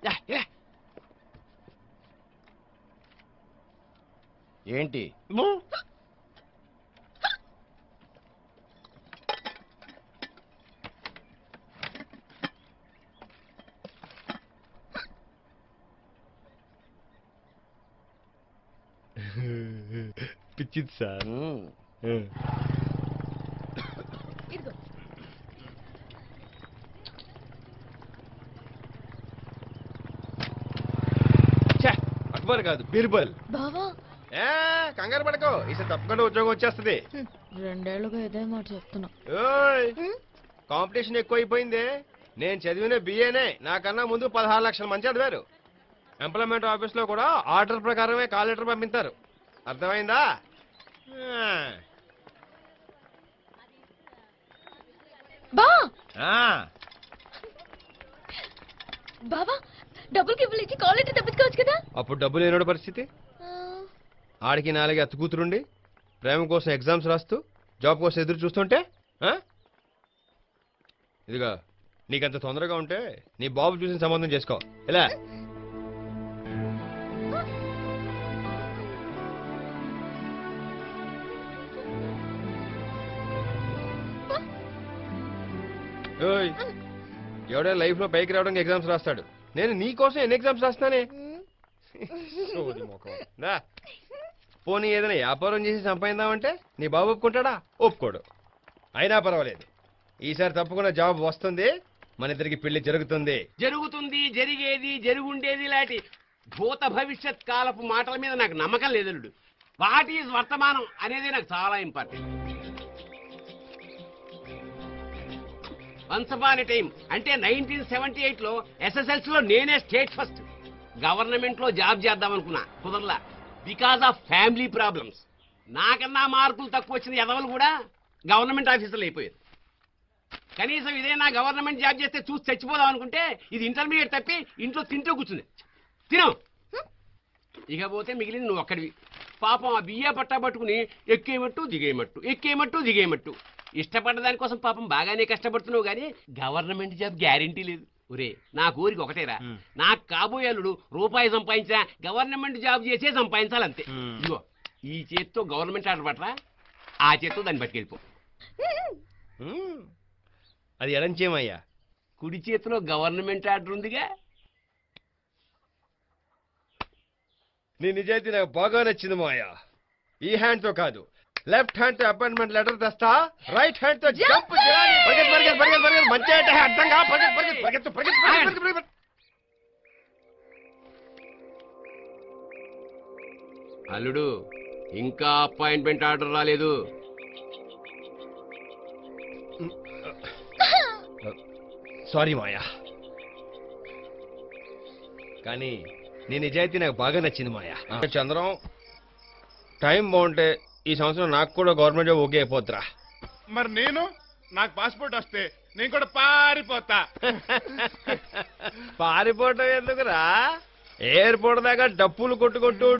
Yeah, yeah. ఏంటి పిచ్చిది sir మ్మ్. ఇదిగో ఛే, అక్బర్ కాదు బీర్బల్ బావా ఏ కంగారు పడకో ఈసారి తప్పకుండా ఉద్యోగం వచ్చేస్తుంది హ్మ్, రెండేళ్లుగా ఇదే మాట చెప్తున్నా ఓయ్ హ్మ్? కాంపిటీషన్ ఎక్కువైపోయింది నేను చదివిన బిఏనే నాకన్నా ముందు పదహారు లక్షల మంది చదివారు ఎంప్లాయ్మెంట్ ఆఫీస్ లో కూడా ఆర్డర్ ప్రకారమే కాల్ లెటర్ పంపిస్తారు అర్థమైందా ఆ. బా ఆ. బావా డబ్బులు కిబ్బులు ఇచ్చి కాలేజీ తప్పించుకోవచ్చు కదా అప్పుడు డబ్బు లేనోడు పరిస్థితి ఆ, ఆడికి నాలుగు అత్త కూతురుండి ప్రేమ కోసం ఎగ్జామ్స్ రాస్తూ జాబ్ కోసం ఎదురు చూస్తుంటే ఆ? ఇదిగా నీకంత తొందరగా ఉంటే నీ బాబు చూసిన సంబంధం చేసుకో ఇలా ఓయ్ ఎవడే లైఫ్ లో పైకి రావడానికి ఎగ్జామ్స్ రాస్తాడు నేను నీ కోసం ఎన్ని ఎగ్జామ్స్ రాస్తానే హ్మ్? సోది మొఖం. దా. పోనీ ఏదైనా వ్యాపారం చేసి సంపాదిందామంటే నీ బాబు ఒప్పుకుంటాడా ఒప్పుకోడు అయినా పర్వాలేదు ఈసారి తప్పకుండా జాబ్ వస్తుంది మన ఇద్దరికి పెళ్లి జరుగుతుంది జరుగుతుంది జరిగేది జరుగుండేది లాంటి భూత భవిష్యత్ కాలపు మాటల మీద నాకు నమ్మకం లేదలుడు వాట్ ఈజ్ వర్తమానం అనేది నాకు చాలా ఇంపార్టెంట్ వన్స్ అపాన్ టైం అంటే నైన్టీన్ సెవెంటీ ఎయిట్ లో ఎస్ఎస్ఎల్సీ లో నేనే స్టేట్ ఫస్ట్ గవర్నమెంట్ లో జాబ్ చేద్దాం అనుకున్నా కుదరలా బికాస్ ఆఫ్ ఫ్యామిలీ ప్రాబ్లమ్స్ నాకన్నా మార్కులు తక్కువ వచ్చిన ఎదవలు కూడా గవర్నమెంట్ ఆఫీసర్లు అయిపోయారు కనీసం ఇదేనా గవర్నమెంట్ జాబ్ చేస్తే చూసి చచ్చిపోదాం అనుకుంటే ఇది ఇంటర్మీడియట్ తప్పి ఇంట్లో తింటూ కూర్చుంది తిను ఇకపోతే మిగిలింది నువ్వు ఒక్కడివి పాపం ఆ బియ్య పట్టా పట్టుకుని ఎక్కేయమట్టు దిగేయమట్టు ఎక్కేయమట్టు దిగేయమట్టు ఇష్టపడ్డ దానికోసం పాపం బాగానే కష్టపడుతున్నావు కానీ గవర్నమెంట్ జాబ్ గ్యారెంటీ లేదు ఒరే నా కోరిక ఒకటేరా మ్. నాకు కాబోయే అల్లుడు రూపాయి సంపాదించినా గవర్నమెంట్ జాబ్ చేసే సంపాదించాలంతే మ్. ఇదిగో ఈ చేత్తో గవర్నమెంట్ ఆర్డర్ పట్టరా ఆ చేత్తో దాన్ని పట్టుకెళ్ళిపో హ్మ్. అది ఎడంచేమయ్యా కుడి చేతిలో గవర్నమెంట్ ఆర్డర్ ఉందిగా నీ నిజాయితీ నాకు బాగా నచ్చింది మాయా ఈ హ్యాండ్ తో కాదు లెఫ్ట్ హ్యాండ్ తో అపాయింట్మెంట్ లెటర్ తెస్తా రైట్ హ్యాండ్ తో జంప్ చేయాలి పరిగెత్తు పరిగెత్తు పరిగెత్తు పరిగెత్తు మంచి అంటే అర్థం కా పరిగెత్తు పరిగెత్తు పరిగెత్తు పరిగెత్తు పరిగెత్తు పరిగెత్తు అల్లుడు ఇంకా అపాయింట్మెంట్ ఆర్డర్ రాలేదు సారీ మాయా కానీ నీ నిజాయితీ నాకు బాగా నచ్చింది మాయా చంద్రం టైం బాగుంటే ఈ సంవత్సరం నాకు కూడా గవర్నమెంట్ జాబ్ ఓకే అయిపోతురా మరి నేను నాకు పాస్పోర్ట్ వస్తే నేను కూడా పారిపోతా పారిపోవటం ఎందుకురా ఎయిర్పోర్ట్ దాకా డప్పులు కొట్టుకుంటూ